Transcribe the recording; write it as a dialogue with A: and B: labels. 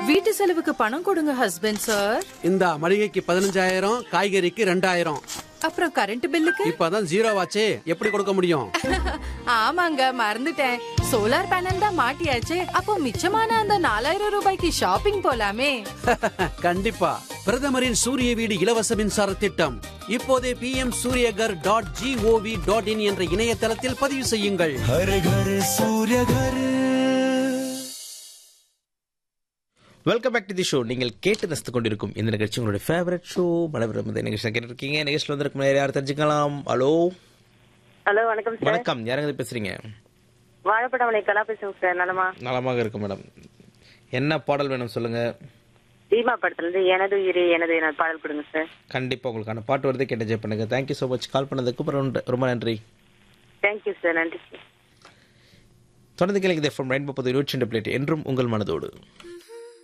A: வீட்டு செலவுக்கு பணம் கொடுங்க ஹஸ்பண்ட் சார்
B: இந்த மளிகைக்கு பதினஞ்சாயிரம் காய்கறிக்கு ரெண்டாயிரம்
A: அப்புறம் கரண்ட் பில்லுக்கு
B: இப்பதான் ஜீரோ ஆச்சே எப்படி கொடுக்க முடியும்
A: ஆமாங்க மறந்துட்டேன் சோலார் பேனல் தான் மாட்டியாச்சே அப்போ மிச்சமான அந்த நாலாயிரம் ரூபாய்க்கு ஷாப்பிங் போலாமே
B: கண்டிப்பா பிரதமரின் சூரிய வீடு இலவச மின்சார திட்டம் இப்போதே P M Suryaghar dot gov dot in என்ற இணையதளத்தில் பதிவு செய்யுங்கள்
C: हर घर सूर्य घर
D: welcome back to the show நீங்கள் கேட்டு ரசித்துக் கொண்டிருக்கும் இந்த நிகழ்ச்சி உங்களுடைய ஃபேவரட் ஷோ மலபுரம் இந்த நிகழ்ச்சி கேட்டு இருக்கீங்க நிகழ்ச்சியில் வந்திருக்கும் நேரம் யார் தெரிஞ்சுக்கலாம் ஹலோ
E: ஹலோ வணக்கம் சார்
D: வணக்கம் யாருங்க பேசுறீங்க
E: வாழைப்படமலை கலா பேசுங்க சார் நலமா
D: நலமாக இருக்கு மேடம் என்ன பாடல் வேணும் சொல்லுங்க
E: தீமா படத்துல இருந்து எனது உயிரே எனது என பாடல் கொடுங்க சார்
D: கண்டிப்பா உங்களுக்கான பாட்டு வருது கேட்டு என்ஜாய் பண்ணுங்க தேங்க்யூ ஸோ மச் கால் பண்ணதுக்கு ரொம்ப- ரொம்ப நன்றி
E: தேங்க்யூ சார் நன்றி சார்
D: தொடர்ந்து கேளுங்க ஃப்ரம் ரெயின்போ பொது இருபத்தி ரெண்டு பிளேட் என்றும் உங்கள் மனதோடு